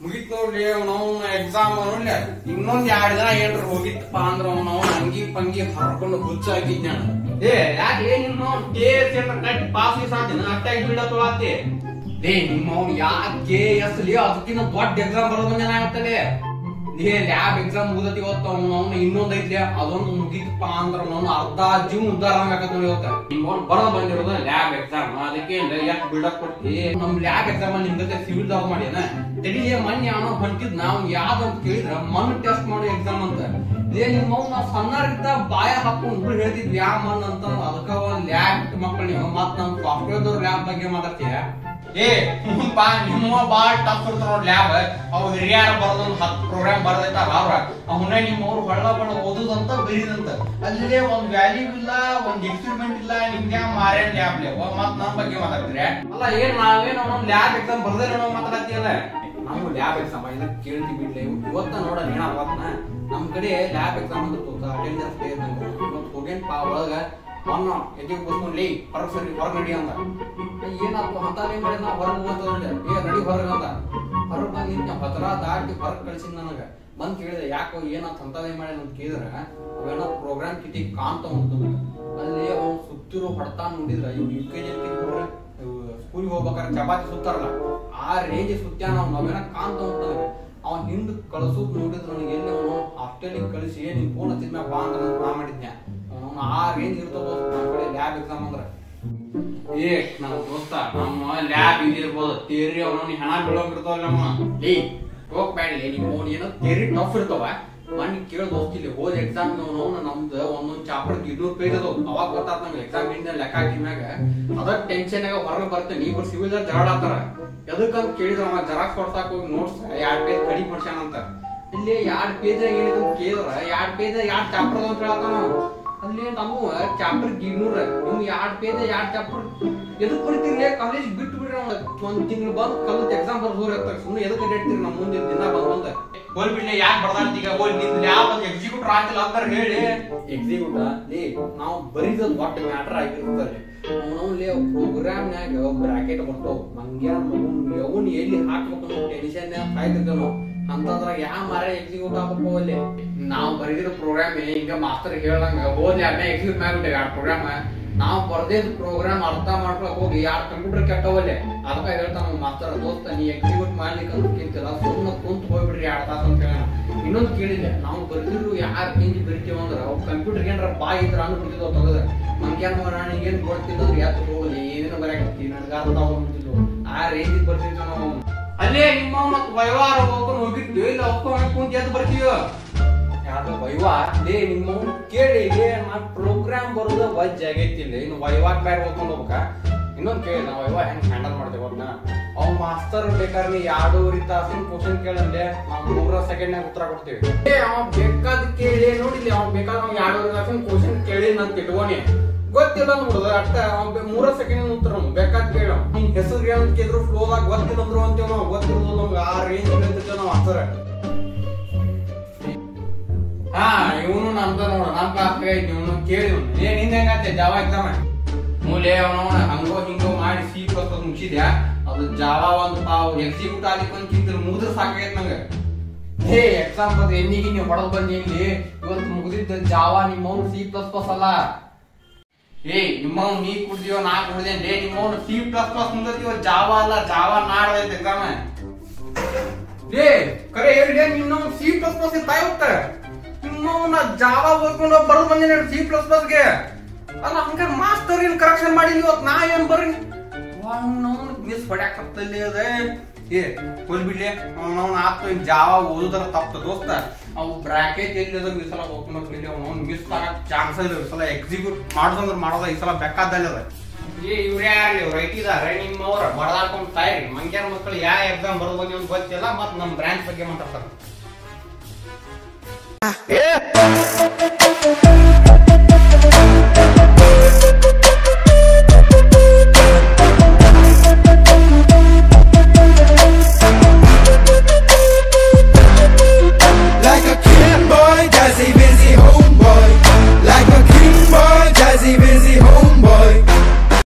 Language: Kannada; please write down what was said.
ಮುಗಿತ್ ನೋಡ್ಲಿ ನಾವು ಎಕ್ಸಾಮ್ ನೋಡ್ಲಿ ಇನ್ನೊಂದ್ ಎರಡ್ ದಿನ ಏನ್ರ ಹೋಗಿತ್ತಪ್ಪ ಅಂದ್ರ ನಾವು ಅಂಗಿ ಪಂಗಿ ಹರ್ಕೊಂಡು ಹುಚ್ಚ ಆಗಿದ್ ನಾನು ಏ ಯಾಕೆ ನಿಮ್ಮ ಕೆ ಎಸ್ ಕಟ್ ಪಾಸ್ ಸಾಧ್ಯ ಅಟ್ಟಾಗಿ ಬಿಡತ್ತವಾತಿ ಲೇ ನಿಮ್ಮ ಅವ್ನು ಯಾಕೆ ಎಸ್ ಲೇ ಅದಕ್ಕಿಂತ ದೊಡ್ಡ ಎಕ್ಸಾಮ್ ಬರೋದು ಜನ ಆಗ್ತದೆ ಲೇ ಲ್ಯಾಬ್ ಎಕ್ಸಾಮ್ ಮುಗದತಿ ಇವತ್ತು ಅವ್ನು ಅವ್ನು ಇನ್ನೊಂದ್ ಐತ್ಲೆ ಅದೊಂದು ಮುಗಿತಪ್ಪ ಅಂದ್ರ ಅವ್ನು ಅರ್ಧ ಜೀವ ಉದ್ದಾರ ಆಗತ್ತ ನೋಡಿ ಇವತ್ತ ನಿಮ್ಮ ಅವ್ನು ಬರೋದ್ ಬಂದಿರೋದು ಲ್ಯಾಬ್ ಎಕ್ಸಾಮ್ ಅದಕ್ಕೆ ಯಾಕೆ ಬಿಲ್ಡಪ್ ಕೊಡ್ತಿ ನಮ್ ಲ್ಯಾಬ್ ಎಕ್ಸಾಮ್ ನಿಮ್ ಜೊತೆ ಸಿವಿಲ್ ದಾಗ ಮಾಡ್ಯಾನ ತಡಿಯೇ ಮೊನ್ನೆ ಅವನು ಹೊಂಟಿದ್ ನಾವ್ ಯಾವ್ದು ಅಂತ ಕೇಳಿದ್ರ ಮಣ್ಣು ಟೆಸ್ಟ್ ಮಾಡೋ ಎಕ್ಸಾಮ್ ಅಂತ ಲೇ ನಿಮ್ಮ ಅವ್ನು ನಾವು ಸಣ್ಣರಿದ್ದ ಬಾಯ ಹಾಕೊಂಡು ಹುಡುಗ ಹೇಳ್ತಿದ್ವಿ ಯಾವ ಮಣ್ಣು ಅಂತ ಅದಕ್ಕ ಒಂದ್ ಲ್ಯಾಬ್ ಮಕ್ಕಳು ನೀವು ಮತ್ ನಮ್ ಸಾಫ್ಟ್ವೇರ್ ಲ್ಯಾಬ್ ಬಗ್ಗೆ ಮಾತಾಡ್ತೀಯ ಏ ಬಾ ನಿಮ್ಮ ಬಾಳ್ ಟಫ್ ಇರ್ತಾರ ನೋಡ್ ಲ್ಯಾಬ್ ಅವ್ ಹಿರಿಯರ ಬರೋದೊಂದ್ ಹತ್ತು ಪ್ರೋಗ್ರಾಮ್ ಬರ್ದೈತಾರ ಅವ್ರ ಅವನ್ನ ನಿಮ್ಮ ಅವ್ರು ಹೊಳ್ಳ ಬಳ್ಳ ಓದುದಂತ ಬರೀದಂತ ಅಲ್ಲೇ ಒಂದ್ ವ್ಯಾಲ್ಯೂ ಇಲ್ಲ ಒಂದ್ ಎಕ್ಸ್ಪೆರಿಮೆಂಟ್ ಇಲ್ಲ ನಿಮ್ಗೆ ಮಾರೇನ್ ಲ್ಯಾಬ್ ಲೇ ಮತ್ ನಮ್ ಬಗ್ಗೆ ಮಾತಾಡ್ತೀರಿ ಅಲ್ಲ ಏನ್ ನಾವೇನ್ ಅವ್ನ ಲ್ಯಾಬ್ ಎಕ್ಸಾಮ್ ಬರ್ದೇ ನಾವು ಮಾತಾಡತ್ತೀಯಲ್ಲ ನಾವು ಲ್ಯಾಬ್ ಎಕ್ಸಾಮ್ ಇದನ್ನ ಕೇಳ್ತಿ ಬಿಡ್ಲಿ ಇವತ್ತ ನೋಡ ನೀನ ಅವತ್ನ ನಮ್ ಕಡೆ ಲ್ಯಾಬ್ ಎಕ್ಸಾಮ್ ಅಂತ ತೋತ ಅಟೆಂಡೆನ್ಸ್ ಡೇ ನಂಗೆ ಇವತ್ತು ಹೋಗೇನ್ ಪಾ ಒಳಗ ಮೊನ್ನ ಎದೆ ಕೂತ್ಕೊಂಡ್ಲಿ ಹೊರಗ್ ಸರಿ ಹೊರಗ್ ನಡಿ ಅಂತ ಏನಾಯ್ತು ಅಂತ ಏನ್ ಮಾಡಿ ನಾ ಹೊರಗ್ ಹೋಗ್ತದೆ ಏ ನಡಿ ಹೊರಗ್ ಅಂತ ಹೊರಗ್ ಬಂದ್ ನಿಂತ ಭದ್ರ ದಾಟಿ ಹೊರಗ್ ಕಳ್ಸಿದ್ ನನಗ ಬಂದ್ ಕೇಳಿದೆ ಯಾಕೋ ಏನಾತ್ ಅಂತದೇ ಮಾಡಿ ಅಂತ ಕೇಳಿದ್ರ ಅವೇನೋ ಪ್ರೋಗ್ರಾಮ್ ಕಿಟಿ ಕಾಣ್ತಾ ಉಂಟು ಅಲ್ಲಿ ಅವ್ನು ಸುತ್ತಿರೋ ಹೊಡ್ತಾ ನೋಡಿದ್ರ ಇವ್ ಯು ಕೆ ಜಿ ಸ್ಕೂಲ್ಗೆ ಹೋಗ್ಬೇಕಾದ್ರೆ ಚಪಾತಿ ಸುತ್ತಾರಲ್ಲ ಆ ರೇಂಜ್ ಸುತ್ತಾನ ಅವ್ನು ಅವೇನ ಕಾಣ್ತಾ ಉಂಟು ನನಗೆ ಅವ್ನ್ ಹಿಂದ್ ಕಳ್ಸೋದ್ ನೋಡಿದ್ರ ನನಗೆ ಎಲ್ಲಿ ಅವನು ಹಾಸ್ಟೆಲಿಗೆ ಕಳಿಸಿ ನಿನ್ ಫೋನ್ ಹಚ್ಚಿದ್ಮ್ಯಾಗ ಬಾ ಅಂತ ನಾ ಮಾಡಿದ್ನ್ಯಾ ಅವ್ನು ಆ ರೇಂಜ್ ಇರ್ತದ ನಮ್ಮ ಕಡೆ ಲ್ಯಾಬ್ ಎಕ್ಸಾಮ್ ಅಂದ್ರ ಏ ನಮ್ಮ ದೋಸ್ತ ನಮ್ಮ ಲ್ಯಾಬ್ ಇದಿರ್ಬೋದು ತೇರಿ ಅವನು ಹಣ ಬೀಳೋಂಗ್ ಇರ್ತಾವಲ್ಲ ನಮ್ಮ ಲೇ ಹೋಗ್ಬೇಡಿ ನಿಮ್ಮ ಓನ್ ಏನೋ ತೇರಿ ಟಫ್ ಇರ್ತಾವ ಮಣ್ಣಿ ಕೇಳ ದೋಸ್ತಿಲ್ಲ ಹೋದ ಎಕ್ಸಾಮ್ ನಾವು ನಮ್ದು ಒಂದೊಂದ್ ಚಾಪ್ಟರ್ ಇನ್ನೂರು ಪೇಜ್ ಅದಾವ ಅವಾಗ ಗೊತ್ತಾತ ನಮ್ಗೆ ಎಕ್ಸಾಮ್ ಇಂದ ಲೆಕ್ಕ ಹಾಕಿದ್ಮ್ಯಾಗ ಅದ ಟೆನ್ಷನ್ ಆಗ ಹೊರಗೆ ಬರ್ತೇನೆ ಇಬ್ರು ಸಿವಿಲ್ ಜಗಳಾತಾರ ಎದಕ್ಕಂತ ಕೇಳಿದ್ರ ಅವ ಜೆರಾಕ್ಸ್ ಕೊಡ್ಸಾಕ ಹೋಗಿ ನೋಟ್ಸ್ ಎರಡ್ ಪೇಜ್ ಕಡಿಮೆ ಮಾಡ್ಸ್ಯಾನಂತ ಇಲ್ಲಿ ಎರಡ್ ಪೇಜ್ ಏನಿದೆ ಕೇಳಿದ್ರ ಎರಡ್ ಪೇಜ್ ಎರಡ್ ಚಾಪ್ಟರ್ ಅಂತ ಹೇಳತ್ತಾನ ಅಲ್ಲಿ ನಮ್ಮ ಚಾಪ್ಟರ್ ಇನ್ನೂರ ನೀವು ಎರಡ್ ಪೇಜ್ ಎರಡ್ ಚಾಪ್ಟರ್ ಎದಕ್ ಬರ್ತೀರಿ ಕಾಲೇಜ್ ಬಿಟ್ಟು ಬಿಡ್ರಿ ನಾವು ಒಂದ್ ತಿಂಗಳು ಬಂದ್ ಕಲ್ತ್ ಎಕ್ಸಾಮ್ ಬರ್ದೋರ್ ಇರ್ತಾರೆ ಸುಮ್ಮನೆ ಎದಕ್ ಅಡ್ಡಾಡ್ತೀರಿ ನಮ್ಮ ಮುಂದೆ ದಿನ ಬಂದ್ ಬಂದ ಹೋಲ್ ಬಿಡ್ಲಿ ಯಾಕೆ ಬರ್ದಾಡ್ತೀಗ ಹೋಲ್ ನಿಂದ ಯಾವ ಎಕ್ಸಿಕ್ಯೂಟರ್ ಆಗಿಲ್ಲ ಅಂತಾರ ಹೇಳಿ ಎಕ್ಸಿಕ್ಯೂಟರ್ ಲೇ ನಾವು ಬರೀದ ಒಟ್ಟ ಮ್ಯಾಟರ್ ಆಗಿರ್ತಾರೆ ಅವನವ್ಲಿ ಪ್ರೋಗ್ರಾಮ್ನ್ಯಾಗ ಬ್ರಾಕೆಟ್ ಬರ್ತಾವ ಮಂಗ್ಯ ಮಗುನ್ ಅವನ್ ಎಲ್ಲಿ ಹಾಕ್ಬೇಕು ಅನ್ನೋ ಟೆನ್ಷನ್ ಸಾಯ್ತಿರ್ತಾವ ನಾವು ಅಂತಂದ್ರಾಗ ಯಾವ ಮಾರ ಎಕ್ಸಿಕ್ಯೂಟ್ ಹಾಕಪ್ಪ ಅಲ್ಲಿ ನಾವು ಬರೆದಿರೋ ಪ್ರೋಗ್ರಾಮ್ ಹಿಂಗ ಮಾಸ್ತರ್ ಹೇಳಂಗ ಹೋದ್ಲಿ ಅದನ್ನ ಎಕ್ಸಿಕ್ಯೂಟ್ ಮಾಡ್ಬಿಟ್ಟೆ ಆ ಪ್ರೋಗ್ರಾಮ್ ನಾವು ಬರ್ದಿದ್ ಪ್ರೋಗ್ರಾಮ್ ಅರ್ಥ ಮಾಡ್ಕೊಳಕ್ ಹೋಗಿ ಯಾರ್ ಕಂಪ್ಯೂಟರ್ ಕೆಟ್ಟವಲ್ಲೇ ಅದಕ್ಕ ಹೇಳ್ತಾನ ನಮ್ಮ ಮಾಸ್ತರ್ ದೋಸ್ತ ನೀ ಎಕ್ಸಿಕ್ಯೂಟ್ ಮಾಡ್ಲಿಕ್ಕೆ ಅಂತಿಲ್ಲ ಸುಮ್ಮನೆ ಕುಂತ್ ಹೋಗ್ಬಿಡ್ರಿ ಎರಡ್ ತಾಸ ಅಂತ ಹೇಳ ಇನ್ನೊಂದು ಕೇಳಿದೆ ನಾವು ಬರ್ದಿದ್ರು ಯಾರ್ ಹಿಂದಿ ಬರಿತೀವ ಅಂದ್ರ ಅವ್ ಕಂಪ್ಯೂಟರ್ ಏನಾರ ಬಾಯ್ ಇದ್ರ ಅನ್ನು ಬಿಟ್ಟಿದ್ವು ತಗದ ಮಂಗ್ಯಾನ ನನಗೆ ಏನ್ ಕೊಡ್ತಿದ್ರು ಯಾಕೆ ಹೋಗಲಿ ಏನೇನು ಬರಕತ್ತಿ ನನಗ ಅರ್ಥ ಆಗ್ಬಿಟ್ಟಿದ್ವು ಆ ರೇಂಜಿಗೆ ಬರ್ತಿದ್ವಿ ನಾವು ಅಲ್ಲೇ ನಿಮ್ಮ ಮತ್ ವ್ಯವಹಾರ ಹೋಗ್ಕೊಂಡು ಹೋಗಿದ್ವಿ ಇಲ್ಲ ಒಪ್ಕೊಂಡು ಕುಂತ ಎದ್ದು ಬರ್ತೀವ ಯಾವ್ದು ವೈವಾ ಲೇ ನಿಮ್ಮ ಕೇಳಿ ಲೇ ನಾ ಪ್ರೋಗ್ರಾಮ್ ಬರೋದು ವಜ್ಜ ಆಗೈತಿಲ್ಲ ಇನ್ನು ವೈವಾಕ್ ಬ್ಯಾಗ್ ಹೋಗ್ಕೊಂಡು ಹೋಗ್ಬೇಕ ಇನ್ನೊಂದ್ ಕೇಳಿ ನಾವು ವೈವಾ ಹೆಂಗ್ ಹ್ಯಾಂಡಲ್ ಮಾಡ್ತೇವೆ ಅದನ್ನ ಅವ್ ಮಾಸ್ತರ್ ಬೇಕಾದ್ರೆ ನೀ ಎರಡೂವರೆ ತಾಸಿನ ಕ್ವಶನ್ ಕೇಳಂದೆ ನಾವು ಮೂರ ಸೆಕೆಂಡ್ ನಾಗ ಉತ್ತರ ಕೊಡ್ತೀವಿ ಏ ಅವ ಬೇಕಾದ್ ಕೇಳಿ ನೋಡಿಲಿ ಅವ್ ಬೇಕಾದ್ರೆ ನಾವು ಎರಡೂವರೆ ತಾಸಿನ ಕ್ವಶನ್ ಕೇಳಿ ನಾನು ತಿಟ್ಕೋನಿ ಗೊತ್ತಿಲ್ಲ ನೋಡುದು ಅಷ್ಟ ಅವ್ನ್ ಬೆ- ಮೂರ ಸೆಕೆಂಡ್ ಉತ್ತರ ಅವ್ನು ಬೇಕಾದ್ ಕೇಳ ನಿನ್ ಹೆಸರು ಏನಂತ ಕೇಳಿದ್ರು ಫ್ಲೋದಾಗ ಗೊತ್ತಿಲ್ಲ ಅಂದ್ರು ಅಂತೀವ್ ನಾವು ಗೊತ್ತಿರೋದು ನಮ್ಗೆ ಆ ರೇಂಜ್ ಇರ್ತೇವೆ ನಾವು ಆನ್ಸರ್ ಹಾ ಇವನು ನಮ್ದ ನೋಡ ನಮ್ ಕ್ಲಾಸ್ ಐತಿ ಇವನು ಕೇಳಿ ಏ ನಿಂದ ಹೆಂಗಾತೆ ಜಾವ ಎಕ್ಸಾಮ್ ಮೂಲೆ ಅವನವನ ಹಂಗೋ ಹಿಂಗೋ ಮಾಡಿ ಸಿ ಪ್ಲಸ್ ಮುಗಿಸಿದ್ಯಾ ಅದು ಜಾವ ಒಂದು ತಾವು ಎಕ್ಸಿಕ್ಯೂಟ್ ಆಗ್ಲಿಕ್ಕೆ ಒಂದು ಚಿಂತ ಮುಗಿದ್ರೆ ಸಾಕಾಗೈತೆ ನಂಗೆ ಹೇ ಎಕ್ಸಾಮ್ ಬಂದು ಎಣ್ಣಿಗೆ ನೀವು ಹೊಡೆದ್ ಬಂದಿ ಇಲ್ಲಿ ಇವತ್ತು ಮುಗಿದಿದ್ದ ಜಾವ ನಿಮ್ಮವ್ನು ಸಿ ಪ್ಲಸ್ ಪ್ಲಸ್ ಅಲ್ಲ ಏ ನಿಮ್ಮವ್ ನೀ ಕುಡ್ದಿಯೋ ನಾ ಕುಡ್ದೆ ಲೇ ನಿಮ್ಮವ್ನು ಸಿ ಪ್ಲಸ್ ಪ್ಲಸ್ ಮುಂದತಿಯೋ ಜಾವ ಅಲ್ಲ ಜಾವ ನಾಡ್ದೈತೆ ಎಕ್ಸಾಮ್ ಲೇ ಕರೆ ಹೇಳಿ ನಿನ್ನ ಸಿ ಪ್ಲಸ್ ಪ್ಲಸ್ ತಾಯಿ ಹೋಗ್ತಾರೆ ನಿಮ್ಮವನ್ನ ಜಾವ ಓದ್ಕೊಂಡು ಬರೋದು ಬಂದಿನ ಸಿ ಪ್ಲಸ್ ಪ್ಲಸ್ ಗೆ ಅಲ್ಲ ಹಂಗ ಮಾಸ್ತರ್ ಏನ್ ಕರೆಕ್ಷನ್ ಮಾಡಿ ಇವತ್ತು ನಾ ಏನ್ ಬರ್ರಿ ಮಿಸ್ ಹೊಡ್ಯಾಕತ್ತಲ್ಲಿ ಅದೇ ಏ ಹೋಲ್ ಬಿಡ್ಲಿ ಅವ್ನವ್ನ ಆತು ಇನ್ ಜಾವ ಓದುದರ ತಪ್ಪ ದೋಸ್ತ ಅವು ಬ್ರಾಕೆಟ್ ಎಲ್ಲಿ ಅದ ಈ ಸಲ ಹೋಗ್ಕೊಂಡು ಇಲ್ಲಿ ಅವ್ನು ಮಿಸ್ ಆಗಕ್ ಚಾನ್ಸ್ ಇಲ್ಲ ಈ ಸಲ ಎಕ್ಸಿಕ್ಯೂಟ್ ಮಾಡೋದಂದ್ರೆ ಮಾಡೋದ ಈ ಸಲ ಬೇಕಾದಲ್ಲಿ ಅದ ಏ ಇವ್ರ ಯಾರು ಇವ್ರು ಐಟಿದಾರೆ ನಿಮ್ಮವ್ರ ಬಡದಾಡ್ಕೊಂಡ್ ತಾಯಿರಿ ಮಂಗ್ಯಾರ ಮಕ್ಕಳು ಯಾವ ಎಕ್ಸಾಮ್ ಬರೋದು ಅಂತ ಗೊತ್ತಿಲ್ಲ ಮತ್ ನಮ್ ಬ್ರಾಂಚ್ ಬಗ್ಗೆ ಮಾತಾಡ್ತಾರೆ ಏ